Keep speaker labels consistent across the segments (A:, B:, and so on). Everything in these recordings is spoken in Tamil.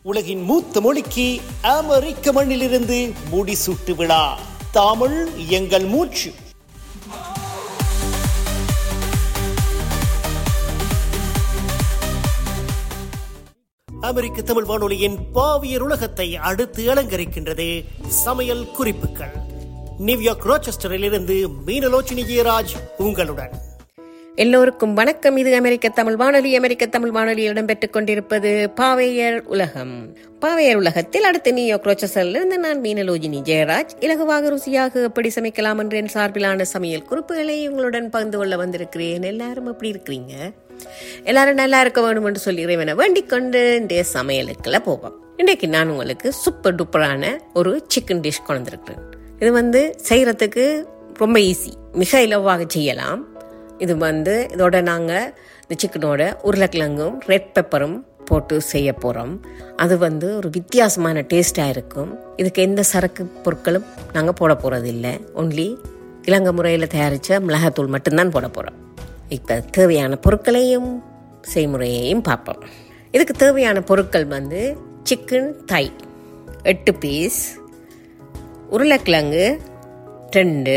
A: உலகின் மூத்த மொழிக்கு அமெரிக்க மண்ணிலிருந்து முடிசூட்டு விழா தமிழ் எங்கள் மூச்சு அமெரிக்க தமிழ் வானொலியின் பாவியர் உலகத்தை அடுத்து அலங்கரிக்கின்றது சமையல் குறிப்புகள் நியூயார்க் ரோச்செஸ்டரில் இருந்து மீனலோச்சினி ஜெயராஜ் உங்களுடன்
B: எல்லோருக்கும் வணக்கம் இது அமெரிக்க தமிழ் வானொலி அமெரிக்க தமிழ் வானொலியில் இடம்பெற்றுக் கொண்டிருப்பது பாவையர் உலகம் பாவையர் உலகத்தில் அடுத்து நியூயார்க் ரோச்சஸில் இருந்து நான் மீனலோஜினி ஜெயராஜ் இலகுவாக ருசியாக எப்படி சமைக்கலாம் என்று என் சார்பிலான சமையல் குறிப்புகளை உங்களுடன் பகிர்ந்து கொள்ள வந்திருக்கிறேன் எல்லாரும் எப்படி இருக்கிறீங்க எல்லாரும் நல்லா இருக்க வேண்டும் என்று சொல்லி இறைவனை வேண்டிக் கொண்டு இன்றைய சமையலுக்குள்ள போவோம் இன்றைக்கு நான் உங்களுக்கு சூப்பர் டூப்பரான ஒரு சிக்கன் டிஷ் கொண்டிருக்கிறேன் இது வந்து செய்யறதுக்கு ரொம்ப ஈஸி மிக இலவாக செய்யலாம் இது வந்து இதோட நாங்கள் இந்த சிக்கனோட உருளைக்கிழங்கும் ரெட் பெப்பரும் போட்டு செய்ய போகிறோம் அது வந்து ஒரு வித்தியாசமான டேஸ்டாக இருக்கும் இதுக்கு எந்த சரக்கு பொருட்களும் நாங்கள் போட போகிறது இல்லை ஒன்லி இலங்கை முறையில் தயாரித்த மிளகாத்தூள் மட்டும்தான் போட போகிறோம் இப்போ தேவையான பொருட்களையும் செய்முறையையும் பார்ப்போம் இதுக்கு தேவையான பொருட்கள் வந்து சிக்கன் தை எட்டு பீஸ் உருளைக்கிழங்கு ரெண்டு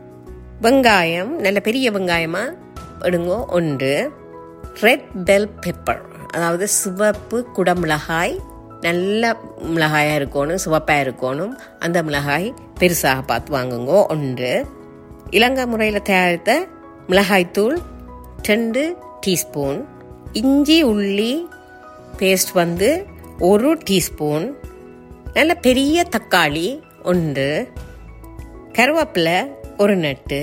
B: வெங்காயம் நல்ல பெரிய வெங்காயமாக எடுங்கோ ஒன்று ரெட் பெல் பெப்பர் அதாவது சிவப்பு குடமிளகாய் நல்ல மிளகாயாக இருக்கணும் சிவப்பாக இருக்கணும் அந்த மிளகாய் பெருசாக பார்த்து வாங்குங்கோ ஒன்று இலங்கை முறையில் தயாரித்த மிளகாய்த்தூள் ரெண்டு டீஸ்பூன் இஞ்சி உள்ளி பேஸ்ட் வந்து ஒரு டீஸ்பூன் நல்ல பெரிய தக்காளி ஒன்று கருவேப்பிலை ஒரு நட்டு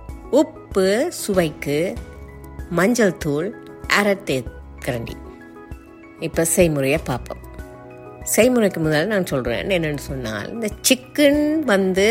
B: உப்பு சுவைக்கு மஞ்சள் தூள் அரை கரண்டி இப்போ செய்முறையை பார்ப்போம் செய்முறைக்கு முதல்ல நான் சொல்கிறேன் என்னென்னு சொன்னால் இந்த சிக்கன் வந்து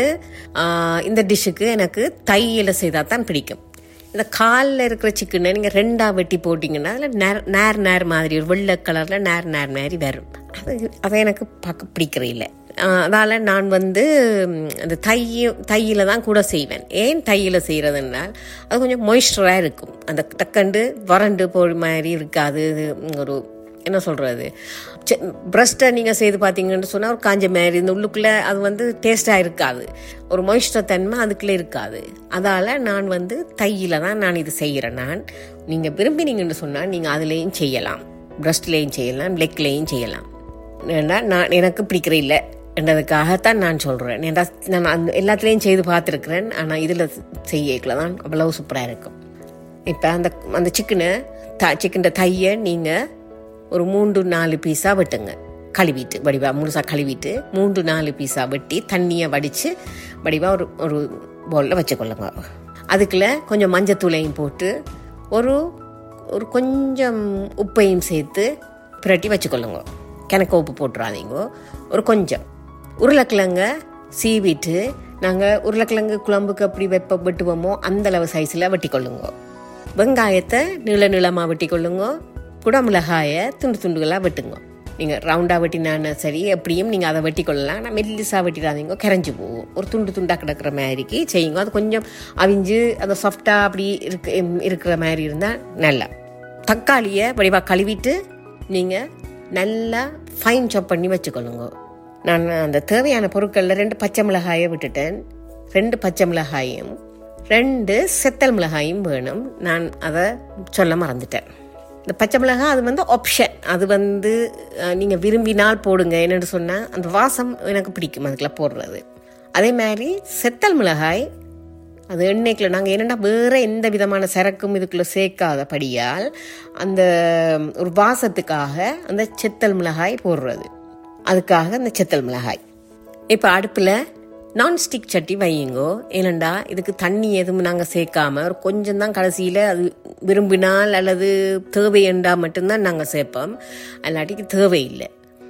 B: இந்த டிஷ்ஷுக்கு எனக்கு தையில் செய்தால் தான் பிடிக்கும் இந்த காலில் இருக்கிற சிக்கனை நீங்கள் ரெண்டாக வெட்டி போட்டிங்கன்னா அதில் நேர் நேர் நேர் மாதிரி ஒரு வெள்ளை கலரில் நேர் நேர் மாதிரி வரும் அது அதை எனக்கு பார்க்க பிடிக்கிற இல்லை அதால் நான் வந்து அந்த தைய தையில் தான் கூட செய்வேன் ஏன் தையில் செய்கிறதுனால் அது கொஞ்சம் மொய்ஸ்டராக இருக்கும் அந்த டக்கண்டு வறண்டு போய் மாதிரி இருக்காது ஒரு என்ன சொல்கிறது ப்ரெஸ்ட்டை நீங்கள் செய்து பார்த்தீங்கன்னு சொன்னால் ஒரு காஞ்ச மாதிரி இந்த உள்ளுக்குள்ளே அது வந்து டேஸ்ட்டாக இருக்காது ஒரு மொய்ஸ்டர் தன்மை அதுக்குள்ளே இருக்காது அதால் நான் வந்து தையில் தான் நான் இது செய்கிறேன் நான் நீங்கள் விரும்பினீங்கன்னு சொன்னால் நீங்கள் அதுலேயும் செய்யலாம் ப்ரெஸ்ட்லேயும் செய்யலாம் லெக்லேயும் செய்யலாம் ஏன்னா நான் எனக்கு பிடிக்கிற இல்லை என்றதுக்காகத்தான் நான் சொல்கிறேன் ஏன்னா நான் அந்த எல்லாத்துலேயும் செய்து பார்த்துருக்குறேன் ஆனால் இதில் செய்யல தான் அவ்வளவு சூப்பராக இருக்கும் இப்போ அந்த அந்த சிக்கனை த சிக்கன் தையை நீங்கள் ஒரு மூன்று நாலு பீஸாக வெட்டுங்க கழுவிட்டு வடிவாக முழுசாக கழுவிட்டு மூன்று நாலு பீஸாக வெட்டி தண்ணியை வடித்து வடிவாக ஒரு ஒரு பவுலில் வச்சுக்கொள்ளுங்க அதுக்குள்ள கொஞ்சம் மஞ்சத்தூளையும் போட்டு ஒரு ஒரு கொஞ்சம் உப்பையும் சேர்த்து பிரட்டி வச்சுக்கொள்ளுங்க கிணக்க உப்பு போட்டுறாதீங்க ஒரு கொஞ்சம் உருளைக்கிழங்க சீவிட்டு நாங்கள் உருளைக்கிழங்கு குழம்புக்கு எப்படி வெப்ப வெட்டுவோமோ அந்த அளவு சைஸில் வெட்டி கொள்ளுங்க வெங்காயத்தை நீள நீளமாக வெட்டி கொள்ளுங்க குடமிளகாயை துண்டு துண்டுகளாக வெட்டுங்க நீங்கள் ரவுண்டாக வெட்டினாலும் சரி எப்படியும் நீங்கள் அதை வெட்டி கொள்ளலாம் ஆனால் மெல்லிசாக வெட்டிடாதீங்க கரைஞ்சி போகும் ஒரு துண்டு துண்டாக கிடக்கிற மாதிரிக்கு செய்யுங்க அது கொஞ்சம் அவிஞ்சு அதை சாஃப்டாக அப்படி இருக்க இருக்கிற மாதிரி இருந்தால் நல்லா தக்காளியை வடிவாக கழுவிட்டு நீங்கள் நல்லா ஃபைன் சாப் பண்ணி வச்சுக்கொள்ளுங்க நான் அந்த தேவையான பொருட்களில் ரெண்டு பச்சை மிளகாயை விட்டுட்டேன் ரெண்டு பச்சை மிளகாயும் ரெண்டு செத்தல் மிளகாயும் வேணும் நான் அதை சொல்ல மறந்துட்டேன் இந்த பச்சை மிளகாய் அது வந்து ஆப்ஷன் அது வந்து நீங்கள் விரும்பினால் போடுங்க என்னென்னு சொன்னால் அந்த வாசம் எனக்கு பிடிக்கும் அதுக்குள்ள போடுறது அதே மாதிரி செத்தல் மிளகாய் அது எண்ணெய்க்குள்ள நாங்கள் என்னென்னா வேறு எந்த விதமான சரக்கும் இதுக்குள்ளே சேர்க்காதபடியால் அந்த ஒரு வாசத்துக்காக அந்த செத்தல் மிளகாய் போடுறது அதுக்காக அந்த செத்தல் மிளகாய் இப்போ அடுப்பில் நான்ஸ்டிக் சட்டி வையுங்கோ ஏனண்டா இதுக்கு தண்ணி எதுவும் நாங்கள் சேர்க்காம ஒரு கொஞ்சம் தான் கடைசியில் அது விரும்பினால் அல்லது தேவையண்டா மட்டும்தான் நாங்கள் சேர்ப்போம் அல்லாட்டிக்கு தேவையில்லை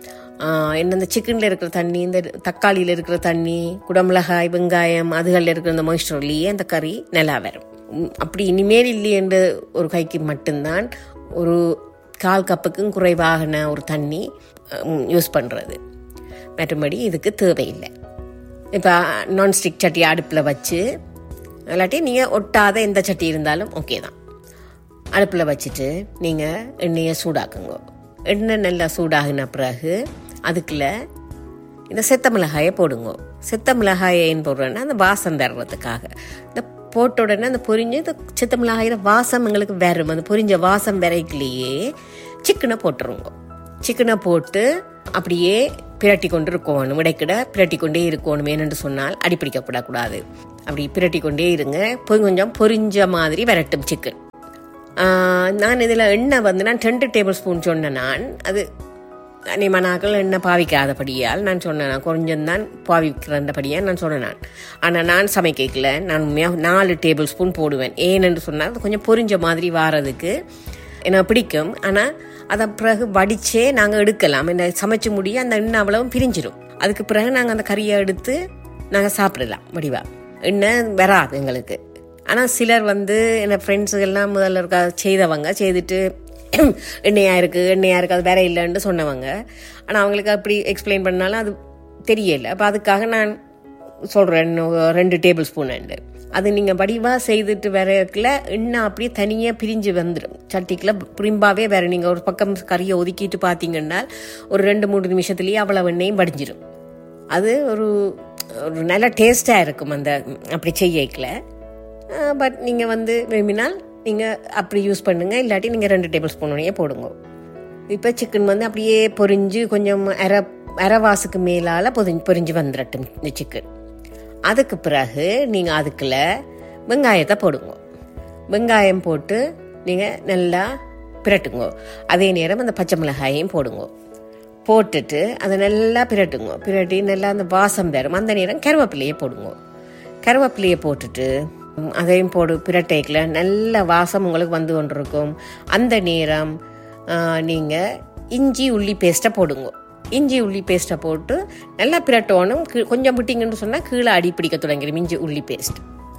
B: என்ன இந்த சிக்கனில் இருக்கிற தண்ணி இந்த தக்காளியில் இருக்கிற தண்ணி குடமிளகாய் வெங்காயம் அதுகளில் இருக்கிற இந்த மாய்ஸ்டர்லேயே அந்த கறி நல்லா வரும் அப்படி இனிமேல் இல்லை என்ற ஒரு கைக்கு மட்டும்தான் ஒரு கால் கப்புக்கும் குறைவாகன ஒரு தண்ணி யூஸ் பண்ணுறது மற்றபடி இதுக்கு தேவையில்லை இப்போ நான்ஸ்டிக் சட்டி அடுப்பில் வச்சு இல்லாட்டி நீங்கள் ஒட்டாத எந்த சட்டி இருந்தாலும் ஓகே தான் அடுப்பில் வச்சுட்டு நீங்கள் எண்ணெயை சூடாக்குங்க எண்ணெய் நல்லா சூடாகின பிறகு அதுக்குள்ள இந்த செத்த மிளகாயை போடுங்க செத்த மிளகாயை ஏன் போடுறேன்னா அந்த வாசம் தர்றதுக்காக இந்த போட்ட உடனே அந்த பொரிஞ்சு இந்த செத்த மிளகாயில வாசம் எங்களுக்கு வரும் அந்த பொரிஞ்ச வாசம் வரைக்குள்ளேயே சிக்கனை போட்டுருங்க சிக்கனை போட்டு அப்படியே பிரட்டி கொண்டு இருக்கணும் இடைக்கிட பிரட்டி கொண்டே இருக்கணும் ஏனென்று சொன்னால் அடிப்பிடிக்கப்படக்கூடாது அப்படி பிரட்டி கொண்டே இருங்க போய் கொஞ்சம் பொரிஞ்ச மாதிரி விரட்டும் சிக்கன் நான் இதில் எண்ணெய் வந்து நான் ரெண்டு டேபிள் ஸ்பூன் சொன்னேன் நான் அது நிமனாக்கள் எண்ணெய் பாவிக்காதபடியால் நான் சொன்னேன் நான் கொஞ்சம்தான் பாவிக்கிறபடியால் நான் சொன்னேன் நான் ஆனால் நான் சமைக்கல நான் உண்மையாக நாலு டேபிள் ஸ்பூன் போடுவேன் ஏனென்று சொன்னால் அது கொஞ்சம் பொரிஞ்ச மாதிரி வாரதுக்கு எனக்கு பிடிக்கும் ஆனால் அதை பிறகு வடிச்சே நாங்கள் எடுக்கலாம் என்ன சமைச்சு முடிய அந்த எண்ணெய் அவ்வளவும் பிரிஞ்சிடும் அதுக்கு பிறகு நாங்கள் அந்த கறியை எடுத்து நாங்கள் சாப்பிடலாம் வடிவா எண்ணெய் வராது எங்களுக்கு ஆனால் சிலர் வந்து என் ஃப்ரெண்ட்ஸுகள்லாம் முதல்ல இருக்க செய்தவங்க செய்துட்டு எண்ணெயாக இருக்குது எண்ணெயாக இருக்குது அது வேற இல்லைன்னு சொன்னவங்க ஆனால் அவங்களுக்கு அப்படி எக்ஸ்பிளைன் பண்ணாலும் அது தெரியல அப்போ அதுக்காக நான் சொல்கிறேன் ரெண்டு டேபிள் ஸ்பூன் அது நீங்கள் வடிவாக செய்துட்டு வரைக்கல எண்ணெய் அப்படியே தனியாக பிரிஞ்சு வந்துடும் சட்டிக்குள்ள பிரிம்பாவே வேற நீங்கள் ஒரு பக்கம் கறியை ஒதுக்கிட்டு பார்த்தீங்கன்னா ஒரு ரெண்டு மூணு நிமிஷத்துலேயே அவ்வளோ எண்ணெயும் வடிஞ்சிடும் அது ஒரு ஒரு நல்ல டேஸ்டாக இருக்கும் அந்த அப்படி செய்யக்கல பட் நீங்கள் வந்து விரும்பினால் நீங்கள் அப்படி யூஸ் பண்ணுங்கள் இல்லாட்டி நீங்கள் ரெண்டு டேபிள் ஸ்பூன் உடனே போடுங்க இப்போ சிக்கன் வந்து அப்படியே பொரிஞ்சு கொஞ்சம் அரை அரைவாசுக்கு மேலால் பொரிஞ்சு பொரிஞ்சு வந்துடட்டும் இந்த சிக்கன் அதுக்கு பிறகு நீங்கள் அதுக்குள்ள வெங்காயத்தை போடுங்க வெங்காயம் போட்டு நீங்கள் நல்லா பிரட்டுங்க அதே நேரம் அந்த பச்சை மிளகாயையும் போடுங்க போட்டுட்டு அதை நல்லா பிரட்டுங்க பிரட்டி நல்லா அந்த வாசம் பெறும் அந்த நேரம் கருவேப்பிலையை போடுங்க கருவேப்பிலையை போட்டுட்டு அதையும் போடு பிரட்டைக்கில் நல்ல வாசம் உங்களுக்கு வந்து கொண்டிருக்கும் அந்த நேரம் நீங்கள் இஞ்சி உள்ளி பேஸ்ட்டை போடுங்க இஞ்சி உள்ளி பேஸ்ட்டை போட்டு நல்லா பிரட்டோனும் கொஞ்சம் விட்டிங்கன்னு சொன்னால் கீழே அடி பிடிக்க தொடங்கிடும் இஞ்சி உள்ளி பேஸ்ட்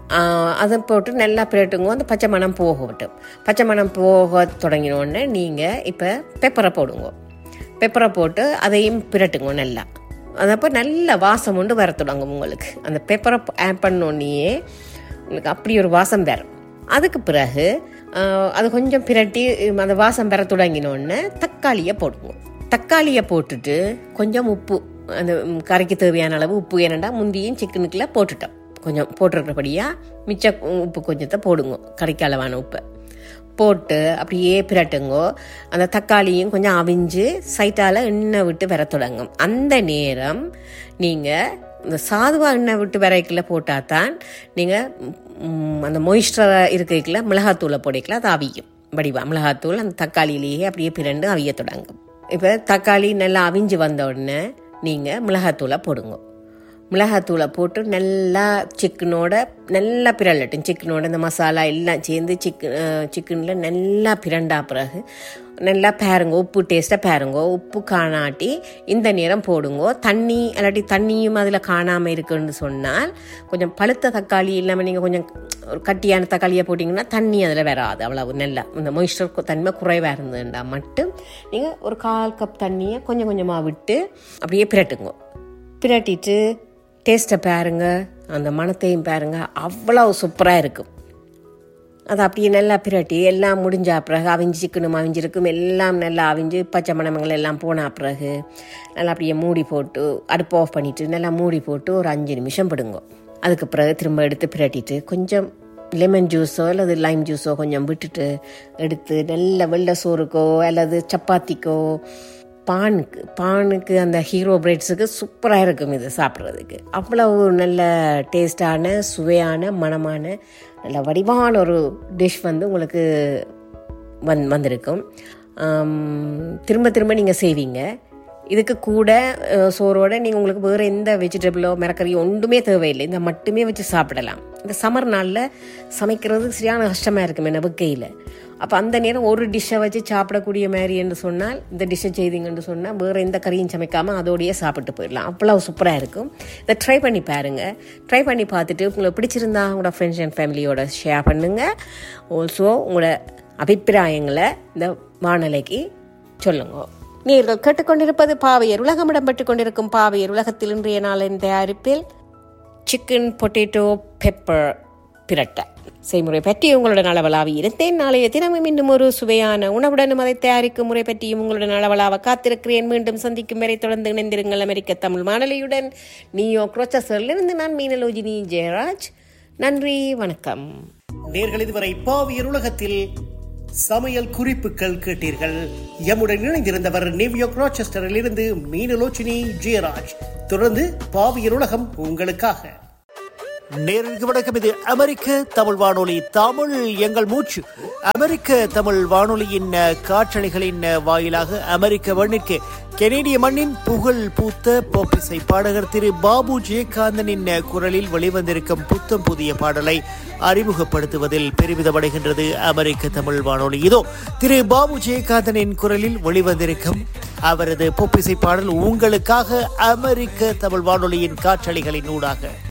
B: அதை போட்டு நல்லா பிரட்டுங்க அந்த பச்சை மணம் போகட்டும் பச்சை மணம் போக தொடங்கினோடனே நீங்கள் இப்போ பெப்பரை போடுங்க பெப்பரை போட்டு அதையும் பிரட்டுங்க நல்லா அதப்போ நல்ல வாசம் கொண்டு வர தொடங்கும் உங்களுக்கு அந்த பெப்பரை ஆட் பண்ணோன்னே உங்களுக்கு அப்படி ஒரு வாசம் வரும் அதுக்கு பிறகு அது கொஞ்சம் பிரட்டி அந்த வாசம் பெற தொடங்கினோடனே தக்காளியை போடுவோம் தக்காளியை போட்டுட்டு கொஞ்சம் உப்பு அந்த கறிக்கு தேவையான அளவு உப்பு ஏனண்டா முந்தியும் சிக்கனுக்குள்ள போட்டுட்டோம் கொஞ்சம் போட்டிருக்கிறபடியாக மிச்ச உப்பு கொஞ்சத்தை போடுங்க கறிக்கு அளவான உப்பை போட்டு அப்படியே பிரட்டுங்கோ அந்த தக்காளியும் கொஞ்சம் அவிஞ்சு சைட்டால் எண்ணெய் விட்டு வர தொடங்கும் அந்த நேரம் நீங்கள் இந்த சாதுவா எண்ணெய் விட்டு விரைக்கல போட்டால் தான் நீங்கள் அந்த மொய்ஸ்டராக இருக்கைக்குள்ள மிளகாத்தூளை போடைக்கல அது அவியும் வடிவா மிளகாத்தூள் அந்த தக்காளியிலேயே அப்படியே பிரண்டு அவிய தொடங்கும் இப்போ தக்காளி நல்லா அவிஞ்சு வந்த உடனே நீங்கள் மிளகாத்தூளை போடுங்க மிளகாத்தூளை போட்டு நல்லா சிக்கனோட நல்லா பிரளட்டும் சிக்கனோட இந்த மசாலா எல்லாம் சேர்ந்து சிக்கன் சிக்கனில் நல்லா பிரண்டா பிறகு நல்லா பாருங்க உப்பு டேஸ்ட்டாக பாருங்க உப்பு காணாட்டி இந்த நேரம் போடுங்க தண்ணி இல்லாட்டி தண்ணியும் அதில் காணாமல் இருக்குன்னு சொன்னால் கொஞ்சம் பழுத்த தக்காளி இல்லாமல் நீங்கள் கொஞ்சம் ஒரு கட்டியான தக்காளியை போட்டிங்கன்னா தண்ணி அதில் வராது அவ்வளவு நல்லா இந்த மொய்ஸ்டர் தன்மை குறைவாக இருந்ததுண்டா மட்டும் நீங்கள் ஒரு கால் கப் தண்ணியை கொஞ்சம் கொஞ்சமாக விட்டு அப்படியே பிரட்டுங்க பிரட்டிட்டு டேஸ்ட்டை பாருங்க அந்த மணத்தையும் பாருங்க அவ்வளோ சூப்பராக இருக்கும் அது அப்படியே நல்லா பிரட்டி எல்லாம் முடிஞ்சா பிறகு அவிஞ்சு சிக்கனும் அவிஞ்சிருக்கும் எல்லாம் நல்லா அவிஞ்சு பச்சை மணமங்கள் எல்லாம் போன பிறகு நல்லா அப்படியே மூடி போட்டு அடுப்பு ஆஃப் பண்ணிவிட்டு நல்லா மூடி போட்டு ஒரு அஞ்சு நிமிஷம் பிடுங்க அதுக்கு பிறகு திரும்ப எடுத்து பிரட்டிட்டு கொஞ்சம் லெமன் ஜூஸோ அல்லது லைம் ஜூஸோ கொஞ்சம் விட்டுட்டு எடுத்து நல்ல வெள்ளை சோறுக்கோ அல்லது சப்பாத்திக்கோ பானுக்கு பானுக்கு அந்த ஹீரோ பிரெட்ஸுக்கு சூப்பராக இருக்கும் இது சாப்பிட்றதுக்கு அவ்வளவு நல்ல டேஸ்டான சுவையான மனமான நல்ல வடிவான ஒரு டிஷ் வந்து உங்களுக்கு வந் வந்திருக்கும் திரும்ப திரும்ப நீங்கள் செய்வீங்க இதுக்கு கூட சோறோட நீங்கள் உங்களுக்கு வேறு எந்த வெஜிடபிளோ மிரக்கறியோ ஒன்றுமே தேவையில்லை இந்த மட்டுமே வச்சு சாப்பிடலாம் இந்த சம்மர் நாளில் சமைக்கிறது சரியான கஷ்டமாக இருக்கும் என்ன வெக்கையில் அப்போ அந்த நேரம் ஒரு டிஷ்ஷை வச்சு சாப்பிடக்கூடிய மாதிரி என்று சொன்னால் இந்த டிஷ்ஷை செய்தீங்கன்னு சொன்னால் வேறு எந்த கறியும் சமைக்காமல் அதோடையே சாப்பிட்டு போயிடலாம் அவ்வளோ சூப்பராக இருக்கும் இதை ட்ரை பண்ணி பாருங்கள் ட்ரை பண்ணி பார்த்துட்டு உங்களுக்கு பிடிச்சிருந்தா உங்களோட ஃப்ரெண்ட்ஸ் அண்ட் ஃபேமிலியோட ஷேர் பண்ணுங்கள் ஆல்சோ உங்களோட அபிப்பிராயங்களை இந்த வானொலிக்கு சொல்லுங்க நீங்கள் கேட்டுக்கொண்டிருப்பது பாவையர் உலகம் இடம்பெற்றுக் கொண்டிருக்கும் பாவையர் உலகத்தில் இன்றைய நாளின் தயாரிப்பில் சிக்கன் பொட்டேட்டோ பெப்பர் பிரட்டை செய்முறை பற்றி உங்களுடன் அளவலாவி இருந்தேன் நாளைய தினமும் இன்னும் ஒரு சுவையான உணவுடனும் அதை தயாரிக்கும் முறை பற்றியும் உங்களுடன் அளவலாவ காத்திருக்கிறேன் மீண்டும் சந்திக்கும் வரை தொடர்ந்து இணைந்திருங்கள் அமெரிக்க தமிழ் மாணலியுடன் நியோ இருந்து நான் மீனலோஜினி ஜெயராஜ் நன்றி வணக்கம்
A: நேர்கள் இதுவரை பாவியர் உலகத்தில் சமையல் குறிப்புகள் கேட்டீர்கள் எம்முடன் இணைந்திருந்தவர் நியூயார்க் ராச்செஸ்டரில் இருந்து மீனலோச்சினி ஜெயராஜ் தொடர்ந்து பாவியர் உலகம் உங்களுக்காக நேருக்கு வணக்கம் இது அமெரிக்க தமிழ் வானொலி தமிழ் எங்கள் மூச்சு அமெரிக்க தமிழ் வானொலியின் அஹ், காற்றலைகளின் அஹ், வாயிலாக அமெரிக்க மண்ணிற்கு கெனேடிய மண்ணின் புகழ் பூத்த போப்பிசை பாடகர் திரு பாபு ஜெயகாந்தனின் அஹ், குரலில் வெளிவந்திருக்கும் புத்தம் புதிய பாடலை அறிமுகப்படுத்துவதில் பெருமிதமடைகின்றது அமெரிக்க தமிழ் வானொலி இதோ திரு பாபு ஜெயகாந்தனின் குரலில் வெளிவந்திருக்கும் அவரது பொப்பிசை பாடல் உங்களுக்காக அமெரிக்க தமிழ் வானொலியின் காற்றலைகளின் ஊடாக